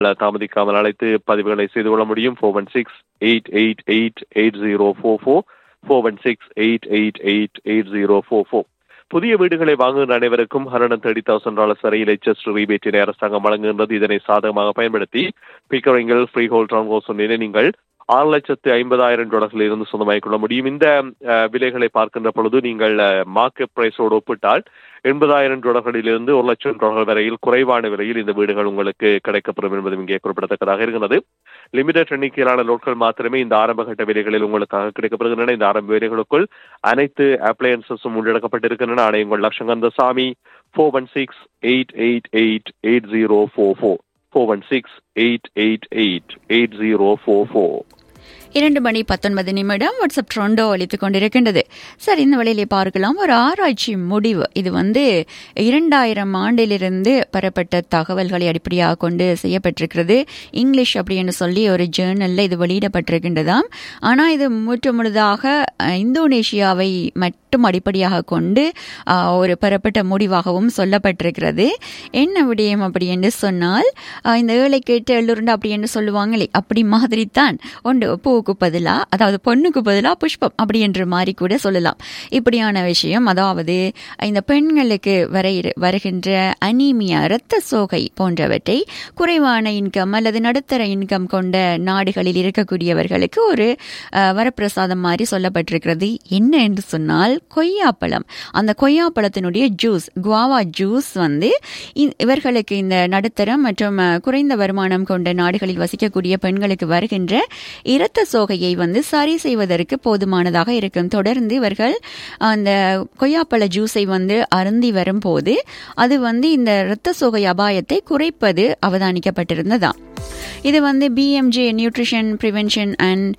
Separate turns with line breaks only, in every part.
தாமதிக்காமல் அழைத்து பதிவுகளை செய்து கொள்ள முடியும் four one six eight eight eight eight zero four four four one six eight eight eight eight zero four four புதிய வீடுகளை வாங்குகின்ற அனைவருக்கும் ஹண்ட்ரட் தேர்ட்டி தௌசண்ட் டாலர்ஸ் வரை லெச்சஸ்ட் ரீபேட்டினை அரசாங்கம் வழங்குகின்றது இதனை சாதகமாக பயன்படுத்தி பிக்கரிங்கில் ஃப்ரீ ஹோல் டவுன் ஹோஸ் நீங்கள் ஆறு லட்சத்து ஐம்பதாயிரம் டாலர்களில் இருந்து சொந்தமாக்கிக் கொள்ள முடியும் இந்த அஹ், விலைகளை பார்க்கின்ற பொழுது நீங்கள் மார்க்கெட் பிரைஸோடு ஒப்பிட்டால் எண்பதாயிரம் டாலர்களிலிருந்து ஒரு லட்சம் டாலர்கள் வரையில் குறைவான விலையில் இந்த வீடுகள் உங்களுக்கு கிடைக்கப்பெறும் என்பது இங்கே குறிப்பிடத்தக்கதாக இருக்கிறது லிமிடெட் எண்ணிக்கையிலான லோட்கள் மாத்திரமே இந்த ஆரம்பகட்ட விலைகளில் உங்களுக்காக கிடைக்கப்படுகின்றன இந்த ஆரம்ப விலைகளுக்குள் அனைத்து அப்ளையன்சஸும் உள்ளடக்கப்பட்டிருக்கின்றன ஆணையங்கள் லட்சங்கந்த சாமி four one six eight eight eight eight zero four four four one six eight eight eight eight zero four four
இரண்டு மணி பத்தொன்பது நிமிடம் வாட்ஸ்அப் ட்ரெண்டோ அளித்துக் கொண்டிருக்கின்றது சார் இந்த வழியிலே பார்க்கலாம் ஒரு ஆராய்ச்சி முடிவு இது வந்து இரண்டாயிரம் ஆண்டிலிருந்து பெறப்பட்ட தகவல்களை அடிப்படையாக கொண்டு செய்யப்பட்டிருக்கிறது இங்கிலீஷ் அப்படின்னு சொல்லி ஒரு ஜேர்னல்ல இது வெளியிடப்பட்டிருக்கின்றதாம் ஆனால் இது முற்று முழுதாக அஹ், இந்தோனேஷியாவை மட்டும் அடிப்படையாக கொண்டு அஹ், ஒரு பெறப்பட்ட முடிவாகவும் சொல்லப்பட்டிருக்கிறது என்ன விடயம் அப்படி என்று சொன்னால் அஹ், இந்த ஏழை கேட்டு எள்ளுருண்டு அப்படி என்று சொல்லுவாங்களே அப்படி மாதிரி தான் ஒன்று பூவுக்கு பதிலா அதாவது பொண்ணுக்கு பதிலா புஷ்பம் அப்படி என்று மாதிரி கூட சொல்லலாம் இப்படியான விஷயம் அதாவது இந்த பெண்களுக்கு வர இரு- வருகின்ற அனீமியா இரத்த சோகை போன்றவற்றை குறைவான இன்கம் அல்லது நடுத்தர இன்கம் கொண்ட நாடுகளில் இருக்கக்கூடியவர்களுக்கு ஒரு அஹ், வரப்பிரசாதம் மாதிரி சொல்லப்பட்டிருக்கிறது என்ன என்று சொன்னால் கொய்யாப்பழம் அந்த கொய்யாப்பழத்தினுடைய ஜூஸ் குவாவா ஜூஸ் வந்து இ- இவர்களுக்கு இந்த நடுத்தரம் மற்றும் அஹ், குறைந்த வருமானம் கொண்ட நாடுகளில் வசிக்கக்கூடிய பெண்களுக்கு வருகின்ற இரத்த சோகையை வந்து சரி செய்வதற்கு போதுமானதாக இருக்கும் தொடர்ந்து இவர்கள் அந்த கொய்யாப்பழ ஜூஸை வந்து அருந்தி வரும்போது அது வந்து இந்த இரத்த சோகை அபாயத்தை குறைப்பது அவதானிக்கப்பட்டிருந்ததாம் இது வந்து BMJ nutrition prevention and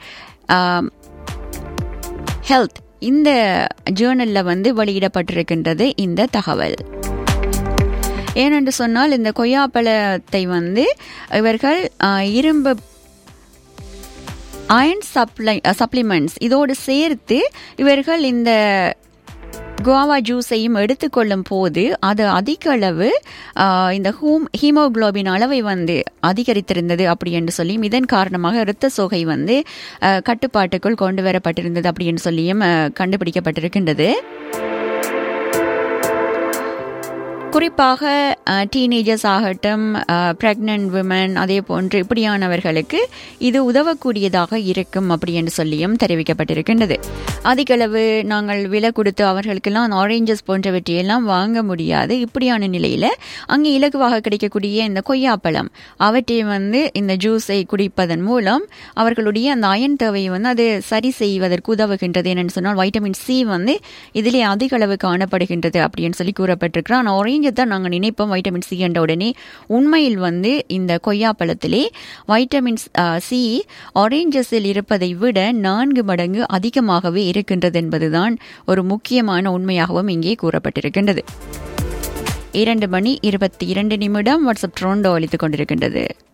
health இந்த ஜேர்னல்ல வந்து வெளியிடப்பட்டிருக்கின்றது இந்த தகவல் ஏனென்று சொன்னால் இந்த கொய்யாப்பழத்தை வந்து இவர்கள் ஆஹ், இரும்பு அயன் சப்ளை சப்ளிமெண்ட்ஸ் இதோடு சேர்த்து இவர்கள் இந்த குவாவா ஜூஸையும் எடுத்துக்கொள்ளும் போது அது அதிக அளவு ஆஹ், இந்த ஹூம் ஹீமோகுளோபின் அளவை வந்து அதிகரித்திருந்தது அப்படி என்று சொல்லியும் இதன் காரணமாக இரத்த சோகை வந்து ஆஹ், கட்டுப்பாட்டுக்குள் கொண்டு வரப்பட்டிருந்தது அப்படி என்று சொல்லியும் ஆஹ், கண்டுபிடிக்கப்பட்டிருக்கின்றது குறிப்பாக டீனேஜர்ஸ் ஆகட்டும் ப்ரெக்னென்ட் விமன் அதே போன்று இப்படியானவர்களுக்கு இது உதவக்கூடியதாக இருக்கும் அப்படி என்று சொல்லியும் தெரிவிக்கப்பட்டிருக்கின்றது அதிகளவு நாங்கள் விலை கொடுத்து அவர்களுக்கெல்லாம் ஆரேஞ்சஸ் போன்றவற்றையெல்லாம் வாங்க முடியாது இப்படியான நிலையில் அங்கே இலகுவாக கிடைக்கக்கூடிய இந்த கொய்யாப்பழம் அவற்றை வந்து இந்த ஜூஸை குடிப்பதன் மூலம் அவர்களுடைய அந்த அயன் தேவையை வந்து அது சரி செய்வதற்கு உதவுகின்றது என்னன்னு சொன்னால் வைட்டமின் சி வந்து இதிலே அதிக அளவு காணப்படுகின்றது அப்படின்னு சொல்லி கூறப்பட்டிருக்கிறோம் ஆனால் ஆரஞ்சு தான் நாங்கள் நினைப்போம் வைட்டமின் சி என்ற உடனே உண்மையில் வந்து இந்த கொய்யாப்பழத்திலே வைட்டமின் சி ஆரேஞ்சஸில் இருப்பதை விட நான்கு மடங்கு அதிகமாகவே இருக்கின்றது என்பதுதான் ஒரு முக்கியமான உண்மையாகவும் இங்கே கூறப்பட்டிருக்கின்றது இரண்டு மணி இருபத்தி இரண்டு நிமிடம் வாட்ஸ்அப் ட்ரோண்டோ அளித்துக் கொண்டிருக்கின்றது